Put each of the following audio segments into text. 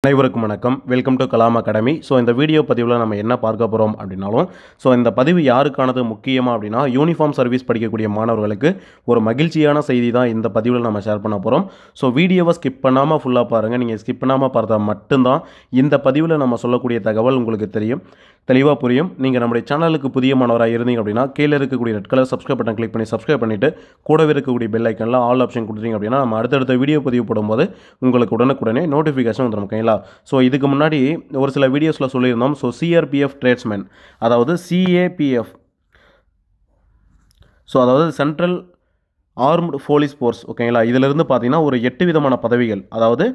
அனைவருக்கும் வணக்கம் welcome to Kalam academy so இந்த வீடியோ பதிவில் நம்ம என்ன பார்க்க போகிறோம் அப்படின்னாலும் ஸோ இந்த பதிவு யாருக்கானது முக்கியமாக அப்படின்னா யூனிஃபார்ம் சர்வீஸ் படிக்கக்கூடிய மாணவர்களுக்கு ஒரு மகிழ்ச்சியான செய்தி தான் இந்த பதிவில் நம்ம ஷேர் பண்ண போகிறோம் ஸோ வீடியோவை ஸ்கிப் பண்ணாமல் ஃபுல்லாக பாருங்கள் நீங்கள் ஸ்கிப் பண்ணாமல் பார்த்தா மட்டும்தான் இந்த பதிவில் நம்ம சொல்லக்கூடிய தகவல் உங்களுக்கு தெரியும் தெளிவாக புரியும் நீங்கள் நம்முடைய சேனலுக்கு புதிய மாணவராக இருந்தீங்க அப்படின்னா கீழே இருக்கக்கூடிய red colour subscribe button click பண்ணி சப்ஸ்கிரைப் பண்ணிவிட்டு கூடவே இருக்கக்கூடிய பெல் ஐக்கனில் ஆல் ஆப்ஷன் கொடுத்தீங்க அப்படின்னா நம்ம அடுத்தடுத்த வீடியோ பதிவு போடும்போது உங்களுக்கு உடனுக்குடனே நோட்டிஃபிகேஷன் வந்துடும் ஓகேங்களா ஸோ இதுக்கு முன்னாடி ஒரு சில வீடியோஸில் சொல்லியிருந்தோம் ஸோ சிஆர்பிஎஃப் ட்ரேட்ஸ்மேன் அதாவது சிஏபிஎஃப் ஸோ அதாவது சென்ட்ரல் ஆர்ம்டு போலீஸ் ஃபோர்ஸ் ஓகேங்களா இதிலிருந்து பார்த்தீங்கன்னா ஒரு எட்டு விதமான பதவிகள் அதாவது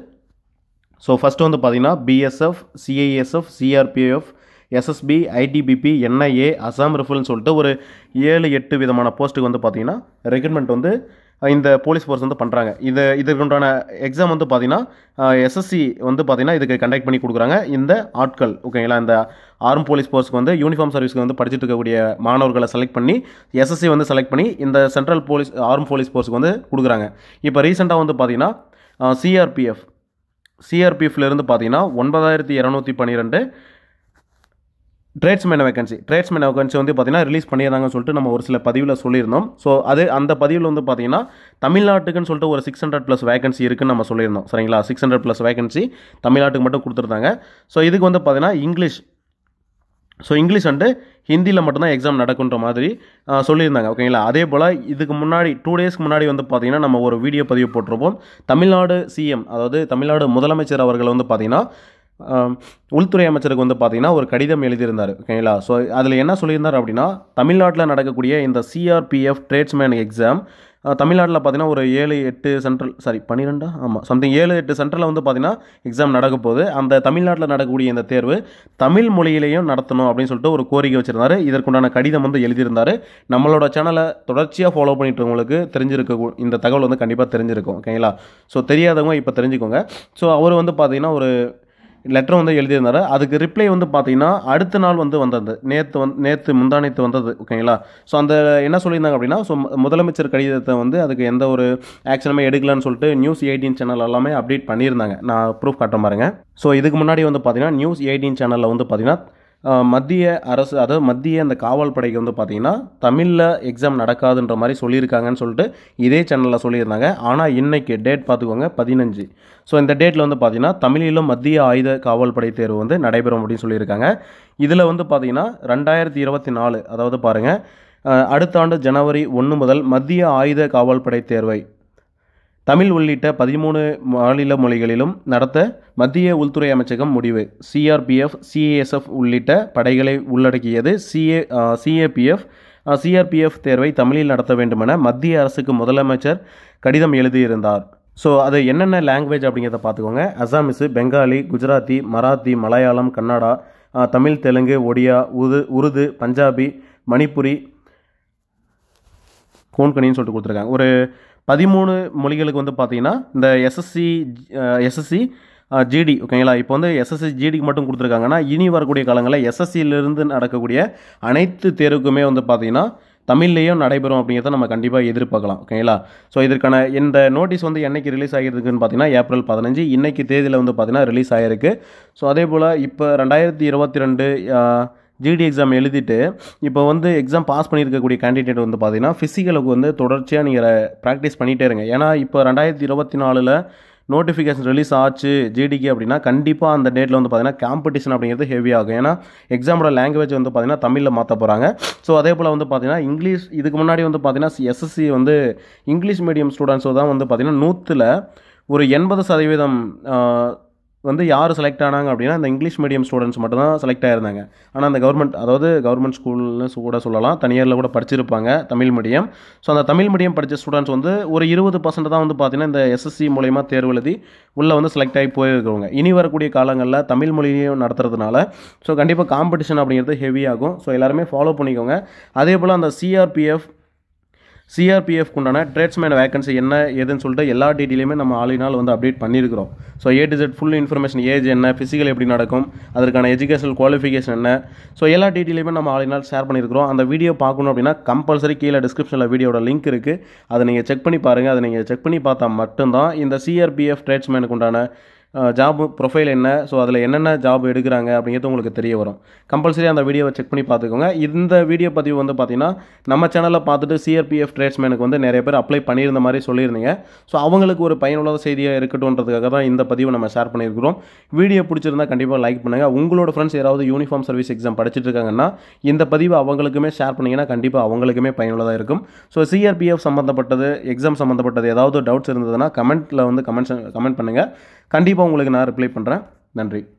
ஸோ ஃபஸ்ட்டு வந்து பார்த்தீங்கன்னா BSF CISF CRPF SSB ITBP NIA Assam ரிஃபல்னு சொல்லிட்டு ஒரு ஏழு எட்டு விதமான போஸ்ட்டுக்கு வந்து பார்த்தீங்கன்னா ரெக்ரூட்மெண்ட் வந்து இந்த போலீஸ் ஃபோர்ஸ் வந்து பண்ணுறாங்க இது இதற்குண்டான எக்ஸாம் வந்து பார்த்தீங்கன்னா எஸ்எஸ்சி வந்து பார்த்தீங்கன்னா இதுக்கு கண்டக்ட் பண்ணி கொடுக்குறாங்க இந்த ஆட்கள் ஓகேங்களா இந்த ஆர்ம் போலீஸ் ஃபோர்ஸ்க்கு வந்து யூனிஃபார்ம் சர்வீஸ்க்கு வந்து படிச்சுட்டு இருக்கக்கூடிய மாணவர்களை செலக்ட் பண்ணி எஸ்எஸ்சி வந்து செலக்ட் பண்ணி இந்த சென்ட்ரல் போலீஸ் ஆர்ம் போலீஸ் ஃபோர்ஸ்க்கு வந்து கொடுக்குறாங்க இப்போ ரீசெண்டாக வந்து பார்த்தீங்கன்னா சிஆர்பிஎஃப் சிஆர்பிஎஃப்லேருந்து பார்த்தீங்கன்னா ஒன்பதாயிரத்தி இரநூத்தி பன்னிரெண்டு ட்ரேட்ஸ்மேன் வேகன்சி ட்ரேட்ஸ்மேன் வேகன்சி வந்து பார்த்தீங்கன்னா ரிலீஸ் பண்ணியிருந்தாங்கன்னு சொல்லிட்டு நம்ம ஒரு சில பதிவில் சொல்லியிருந்தோம் ஸோ அது அந்த பதிவில் வந்து பார்த்தீங்கன்னா தமிழ்நாட்டுக்குன்னு சொல்லிட்டு ஒரு சிக்ஸ் ஹண்ட்ரட் ப்ளஸ் வேகன்சி இருக்குன்னு நம்ம சொல்லியிருந்தோம் சரிங்களா சிக்ஸ் ஹண்ட்ரட் ப்ளஸ் வேகன்சி தமிழ்நாட்டுக்கு மட்டும் கொடுத்துருந்தாங்க ஸோ இதுக்கு வந்து பார்த்தீங்கன்னா இங்கிலீஷ் ஸோ இங்கிலீஷ் அண்டு ஹிந்தியில் மட்டும்தான் எக்ஸாம் நடக்குன்ற மாதிரி சொல்லியிருந்தாங்க ஓகேங்களா அதே போல் இதுக்கு முன்னாடி டூ டேஸ்க்கு முன்னாடி வந்து பார்த்தீங்கன்னா நம்ம ஒரு வீடியோ பதிவு போட்டிருப்போம் தமிழ்நாடு சிஎம் அதாவது தமிழ்நாடு முதலமைச்சர் அவர்கள் வந்து பார்த்தீங்கன்னா உள்துறை அமைச்சருக்கு வந்து பார்த்தீங்கன்னா ஒரு கடிதம் எழுதியிருந்தார் ஓகேங்களா ஸோ அதில் என்ன சொல்லியிருந்தார் அப்படின்னா தமிழ்நாட்டில் நடக்கக்கூடிய இந்த சிஆர்பிஎஃப் ட்ரேட்ஸ்மேன் எக்ஸாம் தமிழ்நாட்டில் பார்த்தீங்கன்னா ஒரு ஏழு எட்டு சென்ட்ரல் சாரி பன்னிரெண்டா ஆமாம் சம்திங் ஏழு எட்டு சென்ட்ரலில் வந்து பார்த்தீங்கன்னா எக்ஸாம் நடக்க போகுது அந்த தமிழ்நாட்டில் நடக்கக்கூடிய இந்த தேர்வு தமிழ் மொழியிலையும் நடத்தணும் அப்படின்னு சொல்லிட்டு ஒரு கோரிக்கை வச்சிருந்தாரு இதற்குண்டான கடிதம் வந்து எழுதியிருந்தார் நம்மளோட சேனலை தொடர்ச்சியாக ஃபாலோ பண்ணிட்டு இருக்கவங்களுக்கு தெரிஞ்சிருக்க இந்த தகவல் வந்து கண்டிப்பாக தெரிஞ்சிருக்கும் ஓகேங்களா ஸோ தெரியாதவங்க இப்போ தெரிஞ்சுக்கோங்க ஸோ அவர் வந்து பார்த்தீங்கன்னா ஒரு லெட்டர் வந்து எழுதியிருந்தார் அதுக்கு ரிப்ளை வந்து பார்த்தீங்கன்னா அடுத்த நாள் வந்து வந்தது நேற்று வந்து நேற்று முந்தானத்து வந்தது ஓகேங்களா ஸோ அந்த என்ன சொல்லியிருந்தாங்க அப்படின்னா ஸோ முதலமைச்சர் கடிதத்தை வந்து அதுக்கு எந்த ஒரு ஆக்ஷனுமே எடுக்கலன்னு சொல்லிட்டு நியூஸ் எயிட்டீன் சேனல் எல்லாமே அப்டேட் பண்ணியிருந்தாங்க நான் ப்ரூஃப் காட்டுற பாருங்க ஸோ இதுக்கு முன்னாடி வந்து பார்த்தீங்கன்னா நியூஸ் எயிட்டீன் சேனலில் வந்து பார்த்தீங்கன்னா மத்திய அரசு அதாவது மத்திய அந்த காவல் படைக்கு வந்து பார்த்தீங்கன்னா தமிழில் எக்ஸாம் நடக்காதுன்ற மாதிரி சொல்லியிருக்காங்கன்னு சொல்லிட்டு இதே சேனலில் சொல்லியிருந்தாங்க ஆனால் இன்றைக்கி டேட் பார்த்துக்கோங்க பதினஞ்சு ஸோ இந்த டேட்டில் வந்து பார்த்தீங்கன்னா தமிழிலும் மத்திய ஆயுத காவல் படை தேர்வு வந்து நடைபெறும் அப்படின்னு சொல்லியிருக்காங்க இதில் வந்து பார்த்தீங்கன்னா ரெண்டாயிரத்தி இருபத்தி நாலு அதாவது பாருங்கள் அடுத்த ஆண்டு ஜனவரி ஒன்று முதல் மத்திய ஆயுத காவல் படை தேர்வை தமிழ் உள்ளிட்ட பதிமூணு மாநில மொழிகளிலும் நடத்த மத்திய உள்துறை அமைச்சகம் முடிவு சிஆர்பிஎஃப் சிஏஎஸ்எஃப் உள்ளிட்ட படைகளை உள்ளடக்கியது சிஏ சிஏபிஎஃப் சிஆர்பிஎஃப் தேர்வை தமிழில் நடத்த வேண்டுமென மத்திய அரசுக்கு முதலமைச்சர் கடிதம் எழுதியிருந்தார் ஸோ அது என்னென்ன லாங்குவேஜ் அப்படிங்கிறத பார்த்துக்கோங்க அசாமிஸு பெங்காலி குஜராத்தி மராத்தி மலையாளம் கன்னடா தமிழ் தெலுங்கு ஒடியா உது உருது பஞ்சாபி மணிப்புரி கோன்கனின்னு சொல்லிட்டு கொடுத்துருக்காங்க ஒரு பதிமூணு மொழிகளுக்கு வந்து பார்த்தீங்கன்னா இந்த எஸ்எஸ்சி எஸ்எஸ்சி ஜிடி ஓகேங்களா இப்போ வந்து எஸ்எஸ்சி ஜிடிக்கு மட்டும் கொடுத்துருக்காங்கன்னா இனி வரக்கூடிய காலங்களில் எஸ்எஸ்சியிலிருந்து நடக்கக்கூடிய அனைத்து தேர்வுக்குமே வந்து பார்த்தீங்கன்னா தமிழ்லேயும் நடைபெறும் அப்படிங்கிறத நம்ம கண்டிப்பாக எதிர்பார்க்கலாம் ஓகேங்களா ஸோ இதற்கான இந்த நோட்டீஸ் வந்து என்னைக்கு ரிலீஸ் ஆகிருக்குன்னு பார்த்தீங்கன்னா ஏப்ரல் பதினஞ்சு இன்னைக்கு தேதியில் வந்து பார்த்தீங்கன்னா ரிலீஸ் ஆகிருக்கு ஸோ அதே போல் இப்போ ரெண்டாயிரத்தி இருபத்தி ரெண்டு ஜிடி எக்ஸாம் எழுதிட்டு இப்போ வந்து எக்ஸாம் பாஸ் பண்ணியிருக்கக்கூடிய கேண்டிடேட் வந்து பார்த்தீங்கன்னா ஃபிசிக்கலுக்கு வந்து தொடர்ச்சியாக நீங்கள் ப்ராக்டிஸ் பண்ணிகிட்டே இருங்க ஏன்னா இப்போ ரெண்டாயிரத்தி இருபத்தி நாலில் நோட்டிஃபிகேஷன் ரிலீஸ் ஆச்சு ஜிடிக்கு அப்படின்னா கண்டிப்பாக அந்த டேட்டில் வந்து பார்த்தீங்கன்னா காம்படிஷன் அப்படிங்கிறது ஹெவி ஆகும் ஏன்னா எக்ஸாமோட லாங்குவேஜ் வந்து பார்த்தீங்கன்னா தமிழில் மாற்ற போகிறாங்க ஸோ அதே போல் வந்து பார்த்தீங்கன்னா இங்கிலீஷ் இதுக்கு முன்னாடி வந்து பார்த்தீங்கன்னா எஸ்எஸ்சி வந்து இங்கிலீஷ் மீடியம் ஸ்டூடெண்ட்ஸோ தான் வந்து பார்த்தீங்கன்னா நூற்றில் ஒரு எண்பது சதவீதம் வந்து யார் செலக்ட் ஆனாங்க அப்படின்னா இந்த இங்கிலீஷ் மீடியம் ஸ்டூடெண்ட்ஸ் மட்டும் தான் செலக்ட் ஆயிருந்தாங்க ஆனால் அந்த கவர்மெண்ட் அதாவது கவர்மெண்ட் ஸ்கூல்னு கூட சொல்லலாம் தனியாரில் கூட படிச்சிருப்பாங்க தமிழ் மீடியம் ஸோ அந்த தமிழ் மீடியம் படித்த ஸ்டூடெண்ட்ஸ் வந்து ஒரு இருபது பர்சன்ட் தான் வந்து பார்த்தீங்கன்னா இந்த எஸ்எஸ்சி மூலயமா தேர்வு எழுதி உள்ளே வந்து செலக்ட் ஆகி போயிருக்கிறவங்க இனி வரக்கூடிய காலங்களில் தமிழ் மொழியையும் நடத்துறதுனால ஸோ கண்டிப்பாக காம்படிஷன் அப்படிங்கிறது ஹெவி ஆகும் ஸோ எல்லாருமே ஃபாலோ பண்ணிக்கோங்க அதே போல் அந்த சிஆர்பிஎஃப் சிஆர்பிஎஃப் உண்டான ட்ரேட்ஸ்மேன் வேகன்சி என்ன ஏதுன்னு சொல்லிட்டு எல்லா டீட்டெயிலுமே நம்ம ஆளினால் வந்து அப்டேட் பண்ணியிருக்கிறோம் so A to Z full information age என்ன ஃபிசிக்கல் எப்படி நடக்கும் அதற்கான எஜுகேஷனல் குவாலிஃபிகேஷன் என்ன ஸோ எல்லா டீட்டெயிலுமே நம்ம ஆளினால் ஷேர் பண்ணியிருக்கிறோம் அந்த வீடியோ பார்க்கணும் அப்படின்னா கம்பல்சரி கீழே டிஸ்கிரிப்ஷனில் வீடியோட லிங்க் இருக்குது அதை நீங்கள் செக் பண்ணி பாருங்கள் அதை நீங்கள் செக் பண்ணி பார்த்தா மட்டும்தான் இந்த சிஆர்பிஎஃப் ட்ரேட்ஸ்மேனுக்கு உண்டான ஜாப் ப்ரொஃபைல் என்ன ஸோ அதில் என்னென்ன ஜாப் எடுக்கிறாங்க அப்படிங்கிறது உங்களுக்கு தெரிய வரும் கம்பல்சரி அந்த வீடியோவை செக் பண்ணி பார்த்துக்கோங்க இந்த வீடியோ பதிவு வந்து பார்த்தீங்கன்னா நம்ம சேனலில் பார்த்துட்டு சிஆர்பிஎஃப் ட்ரேட்ஸ்மேனுக்கு வந்து நிறைய பேர் அப்ளை பண்ணியிருந்த மாதிரி சொல்லியிருந்தீங்க ஸோ அவங்களுக்கு ஒரு பயனுள்ள செய்தியாக இருக்கட்டும்ன்றதுக்காக தான் இந்த பதிவை நம்ம ஷேர் பண்ணியிருக்கிறோம் வீடியோ பிடிச்சிருந்தா கண்டிப்பாக லைக் பண்ணுங்கள் உங்களோட ஃப்ரெண்ட்ஸ் யாராவது யூனிஃபார்ம் சர்வீஸ் எக்ஸாம் படிச்சுட்டு இருக்காங்கன்னா இந்த பதிவு அவங்களுக்குமே ஷேர் பண்ணிங்கன்னா கண்டிப்பாக அவங்களுக்குமே பயனுள்ளதாக இருக்கும் ஸோ சிஆர்பிஎஃப் சம்மந்தப்பட்டது எக்ஸாம் சம்மந்தப்பட்டது ஏதாவது டவுட்ஸ் இருந்ததுன்னா கமெண்ட்டில் வந்து கமெண்ட்ஸ் கமெண்ட் பண்ணுங்கள் கண்டிப்பாக உங்களுக்கு நான் ரிப்ளை பண்ணுறேன் நன்றி